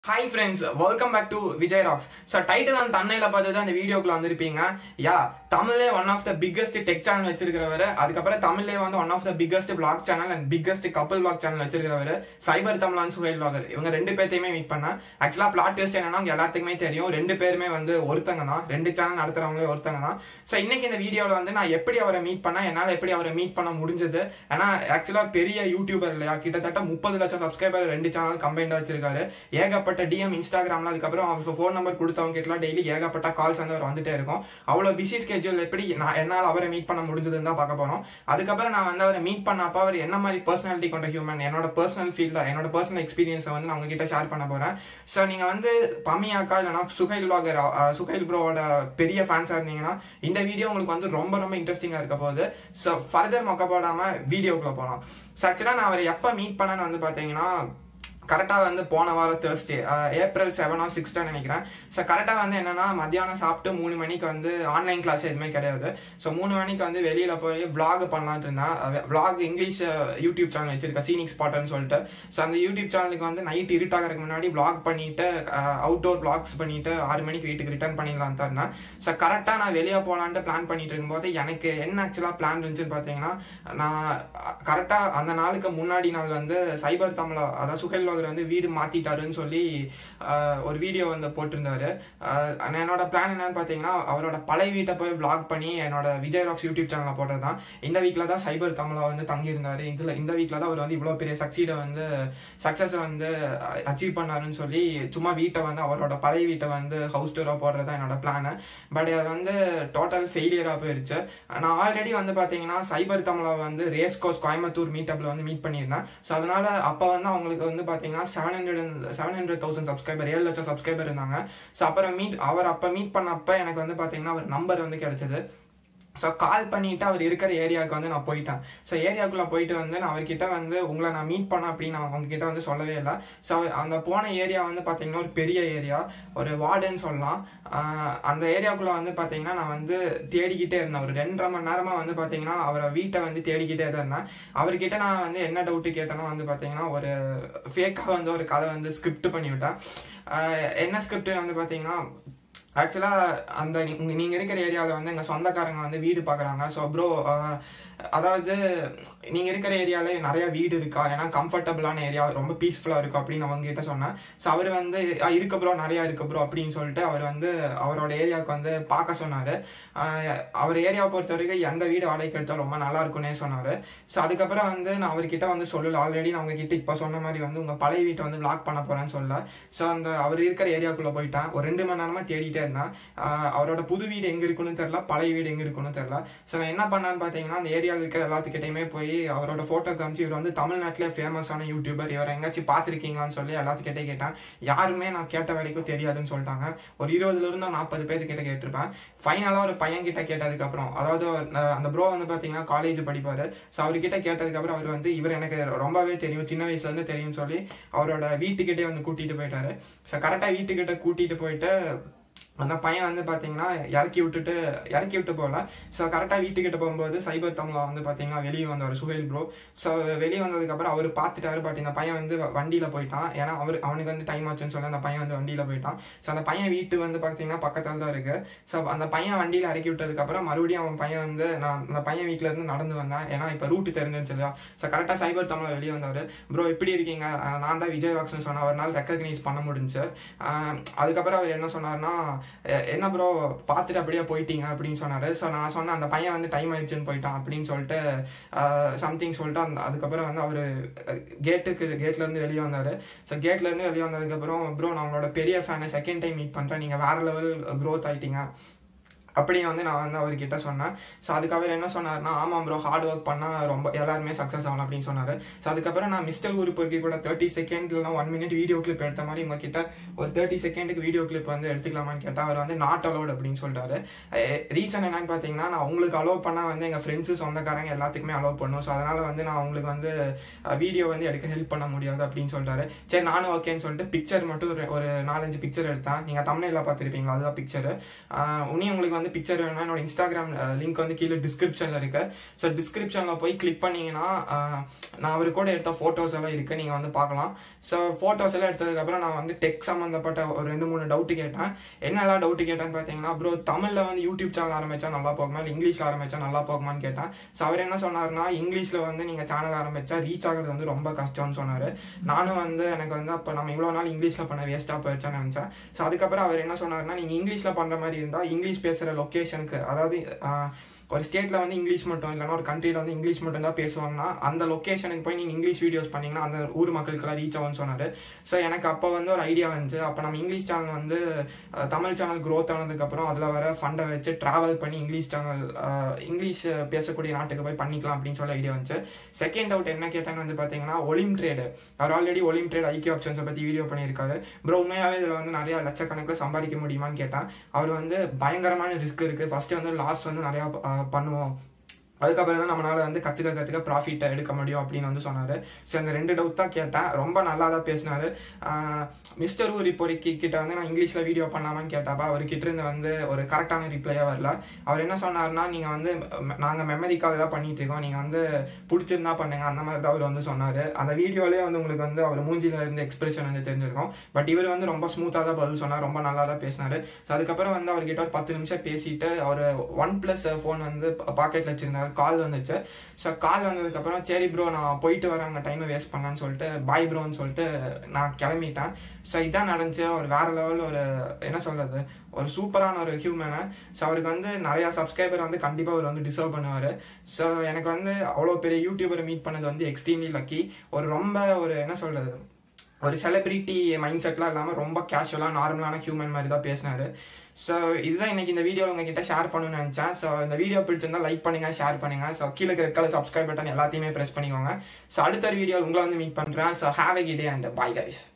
hi friends welcome back to Vijay rocks so title அந்த தன்னையில பார்த்து தான் இந்த வீடியோக்குள்ள வந்திருப்பீங்க யா தமிழ்லே one of the biggest tech channel வச்சிருக்கிறவர் அதுக்கப்புறம் தமிழ்லே வந்து one of the biggest blog channel and biggest கப்பல் பிளாக் சேனல் வச்சிருக்கிறவர் சைபர் தமிழான் சுகைல் பிளாகர் இவங்க ரெண்டு பேர்த்தையுமே மீட் பண்ணேன் ஆக்சுவலா பிளாட் டெஸ்ட் என்னன்னா உங்க எல்லாத்துக்குமே தெரியும் ரெண்டு பேருமே வந்து ஒருத்தங்க தான் ரெண்டு சேனல் நடத்துறவங்களே ஒருத்தங்க தான் ஸோ இன்னைக்கு இந்த வீடியோவில் வந்து நான் எப்படி அவரை மீட் பண்ணேன் என்னால் எப்படி அவரை மீட் பண்ண முடிஞ்சது ஏன்னா ஆக்சுவலா பெரிய யூடியூபர் இல்லையா கிட்டத்தட்ட முப்பது லட்சம் சப்ஸ்கிரைபர் ரெண்டு சேனல் கம்பைண்டா வச்சிருக்காரு ஏகப்பட்ட டிஎம் இன்ஸ்டாகிராம்ல அதுக்கப்புறம் அவங்க ஃபோன் நம்பர் கொடுத்தவங்க கிட்டலாம் டெய்லி ஏகப்பட்ட கால்ஸ் வந்து அவர் வந்துட்டே இருக்கும் அவ்வளவு பிஸி ஸ்கெட்யூல் எப்படி நான் என்னால் அவரை மீட் பண்ண முடிஞ்சதுன்னு தான் பார்க்க போறோம் அதுக்கப்புறம் நான் வந்து அவரை மீட் பண்ணப்ப அவர் என்ன மாதிரி பர்சனாலிட்டி கொண்ட ஹியூமன் என்னோட பர்சனல் ஃபீல்ட என்னோட பர்சனல் எக்ஸ்பீரியன்ஸை வந்து நான் உங்ககிட்ட ஷேர் பண்ண போறேன் ஸோ நீங்க வந்து பம்மியாக்கா இல்லைனா சுகைல் வ்ளாகர் சுகைல் ப்ரோவோட பெரிய ஃபேன்ஸா இருந்தீங்கன்னா இந்த வீடியோ உங்களுக்கு வந்து ரொம்ப ரொம்ப இன்ட்ரெஸ்டிங்கா இருக்க போகுது ஸோ ஃபர்தர் மொக்க போடாம வீடியோக்குள்ள போகலாம் ஸோ ஆக்சுவலா நான் அவரை எப்போ மீட் பண்ணேன்னு வந்து பாத்தீங்கன்னா கரெக்டாக வந்து போன வாரம் தேர்ஸ்டே ஏப்ரல் செவனோ சிக்ஸ்டோ நினைக்கிறேன் ஸோ கரெக்டாக வந்து என்னன்னா மத்தியானம் சாப்பிட்டு மூணு மணிக்கு வந்து ஆன்லைன் கிளாஸ் எதுவுமே கிடையாது ஸோ மூணு மணிக்கு வந்து வெளியில போய் vlog பண்ணலான்ட்டு இருந்தேன் vlog இங்கிலீஷ் யூடியூப் சேனல் வச்சிருக்கேன் சீனிக் ஸ்பாட்னு சொல்லிட்டு ஸோ அந்த யூடியூப் சேனலுக்கு வந்து நைட் இருட்டாகிறதுக்கு முன்னாடி vlog பண்ணிட்டு அவுட்டோர் vlogs பண்ணிட்டு ஆறு மணிக்கு வீட்டுக்கு ரிட்டர்ன் பண்ணிடலாம் தான் இருந்தேன் ஸோ கரெக்டாக நான் வெளியே போகலான்ட்டு பிளான் பண்ணிட்டு இருக்கும்போது எனக்கு என்ன ஆக்சுவலாக பிளான் இருந்துச்சுன்னு பார்த்தீங்கன்னா நான் கரெக்டாக அந்த நாளுக்கு முன்னாடி நாள் வந்து சைபர் தமிழா அதாவது சுகைல் அவர் வந்து வீடு மாத்திட்டாருன்னு சொல்லி ஒரு வீடியோ வந்து போட்டிருந்தாரு என்னோட பிளான் என்னன்னு பாத்தீங்கன்னா அவரோட பழைய வீட்டை போய் vlog பண்ணி என்னோட விஜய் ராக்ஸ் யூடியூப் சேனல்ல போடுறது தான் இந்த வீக்ல தான் சைபர் தமிழா வந்து தங்கி இருந்தாரு இதுல இந்த வீக்ல தான் அவர் வந்து இவ்வளவு பெரிய சக்சீட வந்து சக்சஸ் வந்து அச்சீவ் பண்ணாருன்னு சொல்லி சும்மா வீட்டை வந்து அவரோட பழைய வீட்டை வந்து ஹவுஸ் டூரா போடுறது தான் என்னோட பிளான் பட் அது வந்து டோட்டல் ஃபெயிலியரா போயிருச்சு நான் ஆல்ரெடி வந்து பாத்தீங்கன்னா சைபர் தமிழா வந்து ரேஸ் கோர்ஸ் கோயம்புத்தூர் மீட்டப்ல வந்து மீட் பண்ணியிருந்தேன் ஸோ அதனால அப்ப வந்து அவங்களுக்கு வந்து பாத்தீங்கன்னா seven hundred seven hundred thousand subscriber ஏழு லட்சம் சப்ஸ்கிரைபர் இருந்தாங்க ஸோ அப்புறம் மீட் அவர் அப்ப மீட் பண்ணப்ப எனக்கு வந்து பாத்தீங்கன்னா அவர் நம்பர் வந்து கிடைச்சது ஸோ கால் பண்ணிட்டு அவர் இருக்கிற ஏரியாவுக்கு வந்து நான் போயிட்டேன் ஸோ ஏரியாவுக்குள்ள போயிட்டு வந்து நான் அவர்கிட்ட வந்து உங்களை நான் மீட் பண்ண அப்படின்னு நான் அவங்க கிட்ட வந்து சொல்லவே இல்லை ஸோ அந்த போன ஏரியா வந்து பார்த்தீங்கன்னா ஒரு பெரிய ஏரியா ஒரு வார்டுன்னு சொல்லலாம் அந்த ஏரியாவுக்குள்ள வந்து பார்த்தீங்கன்னா நான் வந்து தேடிக்கிட்டே இருந்தேன் ஒரு ரெண்டரை மணி நேரமா வந்து பார்த்தீங்கன்னா அவரை வீட்டை வந்து தேடிக்கிட்டே தான் இருந்தேன் அவர்கிட்ட நான் வந்து என்ன டவுட்டு கேட்டேன்னா வந்து பார்த்தீங்கன்னா ஒரு ஃபேக்காக வந்து ஒரு கதை வந்து ஸ்கிரிப்ட் பண்ணிவிட்டேன் என்ன ஸ்கிரிப்ட் வந்து பார்த்தீங்கன்னா ஆக்சுவலா அந்த நீங்க இருக்கிற ஏரியாவில் வந்து எங்க சொந்தக்காரங்க வந்து வீடு பாக்குறாங்க ஸோ ப்ரோ அதாவது நீங்க இருக்கிற ஏரியால நிறைய வீடு இருக்கா ஏன்னா கம்ஃபர்டபுளான ஏரியா ரொம்ப பீஸ்ஃபுல்லா இருக்கும் அப்படின்னு அவங்க கிட்ட சொன்னேன் ஸோ அவர் வந்து இருக்கு ப்ரோ நிறைய இருக்கு ப்ரோ அப்படின்னு சொல்லிட்டு அவர் வந்து அவரோட ஏரியாவுக்கு வந்து பார்க்க சொன்னாரு அவர் ஏரியாவை பொறுத்த வரைக்கும் எந்த வீடு வாடகைக்கு எடுத்தாலும் ரொம்ப நல்லா இருக்கும்னே சொன்னாரு ஸோ அதுக்கப்புறம் வந்து நான் அவர்கிட்ட வந்து சொல்லல ஆல்ரெடி நான் உங்ககிட்ட இப்போ சொன்ன மாதிரி வந்து உங்க பழைய வீட்டை வந்து பிளாக் பண்ண போறேன்னு சொல்ல ஸோ அந்த அவர் இருக்கிற ஏரியாவுக்குள்ள போயிட்டேன் ஒரு ரெண்டு மணி நேரமா தேடிட்டே இருந்தேன் அவரோட புது வீடு எங்க இருக்குன்னு தெரியல பழைய வீடு எங்க இருக்குன்னு தெரியல ஸோ நான் என்ன பண்ணான்னு பாத்தீங்கன்னா அந்த ஏரியாவில் இருக்கிற எல்லாத்துக்கிட்டையுமே போய் அவரோட போட்டோ காமிச்சு இவர் வந்து தமிழ்நாட்டிலே ஃபேமஸான யூடியூபர் இவர் எங்கேயாச்சும் பார்த்துருக்கீங்களான்னு சொல்லி எல்லாத்துக்கிட்டே கேட்டேன் யாருமே நான் கேட்ட வரைக்கும் தெரியாதுன்னு சொல்லிட்டாங்க ஒரு இருபதுல இருந்து நாற்பது பேர் கிட்ட கேட்டிருப்பேன் ஃபைனலா ஒரு பையன் கிட்ட கேட்டதுக்கு அப்புறம் அதாவது அந்த ப்ரோ வந்து பாத்தீங்கன்னா காலேஜ் படிப்பாரு ஸோ அவர்கிட்ட கேட்டதுக்கு அப்புறம் அவர் வந்து இவர் எனக்கு ரொம்பவே தெரியும் சின்ன வயசுல இருந்து தெரியும் சொல்லி அவரோட வீட்டுக்கிட்டே வந்து கூட்டிட்டு போயிட்டாரு ஸோ கரெக்டா வீட்டுக்கிட்ட கூட்டிட்டு போயிட்டு அந்த பையன் வந்து பாத்தீங்கன்னா இறக்கி விட்டுட்டு இறக்கி விட்டு போகல ஸோ கரெக்டா வீட்டுக்கிட்ட போகும்போது சைபர் தமிழா வந்து பாத்தீங்கன்னா வெளியே வந்தார் சுஹேல் ப்ரோ ஸோ வெளியே வந்ததுக்கு அப்புறம் அவர் பார்த்துட்டாரு பட் இந்த பையன் வந்து வண்டியில போயிட்டான் ஏன்னா அவர் அவனுக்கு வந்து டைம் ஆச்சுன்னு சொல்லி அந்த பையன் வந்து வண்டியில போயிட்டான் ஸோ அந்த பையன் வீட்டு வந்து பாத்தீங்கன்னா பக்கத்துல தான் இருக்கு ஸோ அந்த பையன் வண்டியில இறக்கி விட்டதுக்கு அப்புறம் மறுபடியும் அவன் பையன் வந்து நான் அந்த பையன் வீட்டுல இருந்து நடந்து வந்தேன் ஏன்னா இப்ப ரூட் தெரிஞ்சிருச்சு இல்லையா ஸோ கரெக்டா சைபர் தமிழா வெளியே வந்தாரு ப்ரோ எப்படி இருக்கீங்க நான் தான் விஜய் ராக்ஸ்னு சொன்னேன் அவரால் ரெக்கக்னைஸ் பண்ண முடிஞ்சு அதுக்கப்புறம் அவர் என்ன சொன்னார்னா என்ன ப்ரோ பார்த்துட்டு அப்படியே போயிட்டீங்க அப்படின்னு சொன்னாரு ஸோ நான் சொன்னேன் அந்த பையன் வந்து டைம் ஆயிடுச்சுன்னு போயிட்டான் அப்படின்னு சொல்லிட்டு சம்திங் சொல்லிட்டு அந்த அதுக்கப்புறம் வந்து அவர் கேட்டுக்கு கேட்ல இருந்து வெளியே வந்தாரு ஸோ கேட்ல இருந்து வெளியே வந்ததுக்கப்புறம் ப்ரோ நான் உங்களோட பெரிய ஃபேனை செகண்ட் டைம் மீட் பண்றேன் நீங்க வேற லெவல் க்ரோத் ஆயிட்டீங்க அப்படின்னு வந்து நான் வந்து அவர்கிட்ட சொன்னேன் ஸோ அதுக்கப்புறம் என்ன சொன்னார்னா ஆமாம் ப்ரோ ஹார்ட் ஒர்க் பண்ணால் ரொம்ப எல்லாருமே சக்ஸஸ் ஆகலாம் அப்படின்னு சொன்னார் ஸோ அதுக்கப்புறம் நான் மிஸ்டர் ஊர் பொறுக்கி கூட தேர்ட்டி செகண்ட் இல்லைனா ஒன் மினிட் வீடியோ கிளிப் எடுத்த மாதிரி உங்ககிட்ட ஒரு தேர்ட்டி செகண்டுக்கு வீடியோ கிளிப் வந்து எடுத்துக்கலாமான்னு கேட்டால் அவர் வந்து நாட் அலோட் அப்படின்னு சொல்லிட்டாரு ரீசன் என்னன்னு பார்த்தீங்கன்னா நான் உங்களுக்கு அலோவ் பண்ணால் வந்து எங்கள் ஃப்ரெண்ட்ஸு சொந்தக்காரங்க எல்லாத்துக்குமே அலோவ் பண்ணும் ஸோ அதனால வந்து நான் உங்களுக்கு வந்து வீடியோ வந்து எடுக்க ஹெல்ப் பண்ண முடியாது அப்படின்னு சொல்லிட்டாரு சரி நானும் ஓகேன்னு சொல்லிட்டு பிக்சர் மட்டும் ஒரு ஒரு நாலஞ்சு பிக்சர் எடுத்தேன் நீங்கள் தமிழில் பார்த்துருப்பீங்களா அதுதான் பிக்சர் உனி உங்களுக்கு வந்து பிக்சர் வேணும்னா என்னோட இன்ஸ்டாகிராம் லிங்க் வந்து கீழே டிஸ்கிரிப்ஷன்ல இருக்கு ஸோ டிஸ்கிரிப்ஷன்ல போய் கிளிக் பண்ணீங்கன்னா ஆஹ், நான் அவர் கூட எடுத்த போட்டோஸ் எல்லாம் இருக்கு நீங்க வந்து பார்க்கலாம் ஸோ போட்டோஸ் எல்லாம் எடுத்ததுக்கு அப்புறம் நான் வந்து டெக் சம்பந்தப்பட்ட ஒரு ரெண்டு மூணு டவுட் கேட்டேன் என்னெல்லாம் டவுட் கேட்டேன்னு பார்த்தீங்கன்னா ப்ரோ தமிழ்ல வந்து யூடியூப் சேனல் ஆரம்பிச்சா நல்லா போகுமா இல்லை இங்கிலீஷ்ல ஆரம்பிச்சா நல்லா போகுமான்னு கேட்டேன் ஸோ அவர் என்ன சொன்னாருன்னா இங்கிலீஷ்ல வந்து நீங்க சேனல் ஆரம்பிச்சா ரீச் ஆகுறது வந்து ரொம்ப கஷ்டம்னு சொன்னாரு நானும் வந்து எனக்கு வந்து அப்போ நம்ம இவ்வளோ நாள் இங்கிலீஷ்ல பண்ண வேஸ்டா போயிடுச்சான்னு நினைச்சேன் ஸோ அதுக்கப்புறம் அவர் என்ன சொன்னாருன்னா நீங்க இங்கிலீஷ்ல பண்ற மாதிரி இருந்தா இங்கிலீஷ் பேசுற லொக்கேஷனுக்கு அதாவது ஆஹ், ஒரு ஸ்டேட்ல வந்து இங்கிலீஷ் மட்டும் இல்லைன்னா ஒரு கண்ட்ரில வந்து இங்கிலீஷ் மட்டும் தான் பேசுவாங்கன்னா அந்த லொக்கேஷனுக்கு போய் நீங்க இங்கிலீஷ் வீடியோஸ் பண்ணீங்கன்னா அந்த ஊர் மக்களுக்கெல்லாம் ரீச் ஆகும்னு சொன்னாரு ஸோ எனக்கு அப்போ வந்து ஒரு ஐடியா வந்துச்சு அப்போ நம்ம இங்கிலீஷ் சேனல் வந்து அஹ், தமிழ் சேனல் க்ரோத் ஆனதுக்கு அப்புறம் அதுல வர ஃபண்டை வச்சு டிராவல் பண்ணி இங்கிலீஷ் சேனல் இங்கிலீஷ் பேசக்கூடிய நாட்டுக்கு போய் பண்ணிக்கலாம் அப்படின்னு சொல்லி ஐடியா வந்துச்சு செகண்ட் டவுட் என்ன கேட்டேன்னு வந்து பாத்தீங்கன்னா ஒலிம் ட்ரேடு அவர் ஆல்ரெடி ஒலிம் ட்ரேட் ஐக்கிய ஆப்ஷன்ஸை பத்தி வீடியோ பண்ணியிருக்காரு ப்ரோ உண்மையாவே இதுல வந்து நிறைய லட்சக்கணக்கில் சம்பாதிக்க முடியுமான்னு கேட்டேன் அவர் வந்து பயங்கரமான ரிஸ்க் இருக்கு ஃபர்ஸ்ட் வந்து லாஸ் வந்து நிறைய அஹ், பண்ணுவோம் அதுக்கப்புறம் தான் நம்மளால வந்து கத்துக்க கத்துக்க ப்ராஃபிட் எடுக்க முடியும் அப்படின்னு வந்து சொன்னாரு ஸோ அந்த ரெண்டு டவுட் தான் கேட்டேன் ரொம்ப நல்லா தான் பேசினாரு மிஸ்டர் ஊர் இப்போ கிட்ட வந்து நான் இங்கிலீஷ்ல வீடியோ பண்ணலாமான்னு கேட்டாப்பா அவர் கிட்ட இருந்து வந்து ஒரு கரெக்டான ரிப்ளையா வரல அவர் என்ன சொன்னாருன்னா நீங்க வந்து ம- நாங்க மெமரிக்காக தான் பண்ணிட்டு இருக்கோம் நீங்க வந்து பிடிச்சிருந்தா பண்ணுங்க அந்த மாதிரி தான் அவர் வந்து சொன்னாரு அந்த வீடியோலயே வந்து உங்களுக்கு வந்து அவர் மூஞ்சில இருந்து எக்ஸ்பிரஷன் வந்து தெரிஞ்சிருக்கும் பட் இவர் வந்து ரொம்ப ஸ்மூத்தா தான் பதில் சொன்னார் ரொம்ப நல்லா தான் பேசினாரு ஸோ அதுக்கப்புறம் வந்து அவர்கிட்ட ஒரு பத்து நிமிஷம் பேசிட்டு அவர் ஒன் பிளஸ் ஃபோன் வந்து பாக்கெட்ல வச்சிருந்தாரு கால் வந்துச்சு ஸோ கால் வந்ததுக்கு அப்புறம் சரி ப்ரோ நான் போயிட்டு வரேன் அங்கே டைமை வேஸ்ட் பண்ணலான்னு சொல்லிட்டு பாய் ப்ரோன்னு சொல்லிட்டு நான் கிளம்பிட்டேன் ஸோ இதான் நடந்துச்சு ஒரு வேற லெவல் ஒரு என்ன சொல்றது ஒரு சூப்பரான ஒரு ஹியூமனு ஸோ அவருக்கு வந்து நிறைய சப்ஸ்கிரைபர் வந்து கண்டிப்பாக அவர் வந்து டிசர்வ் பண்ணுவார் ஸோ எனக்கு வந்து அவ்வளோ பெரிய யூடியூபரை மீட் பண்ணது வந்து எக்ஸ்ட்ரீம்லி லக்கி ஒரு ரொம்ப ஒரு என்ன சொல்றது ஒரு செலிபிரிட்டி மைண்ட் செட்லாம் இல்லாமல் ரொம்ப கேஷுவலாக நார்மலான ஹியூமன் மாதிரி தான் பேசினாரு ஸோ இதுதான் இன்னைக்கு இந்த வீடியோ உங்ககிட்ட ஷேர் பண்ணணும்னு நினைச்சேன் ஸோ இந்த வீடியோ பிடிச்சிருந்தா லைக் பண்ணுங்க ஷேர் பண்ணுங்க ஸோ கீழே இருக்க சப்ஸ்கிரைப் பட்டன் எல்லாத்தையுமே ப்ரெஸ் பண்ணிக்கோங்க ஸோ அடுத்த வீடியோ உங்களை வந்து மீட் பண்றேன் so have a day and bye guys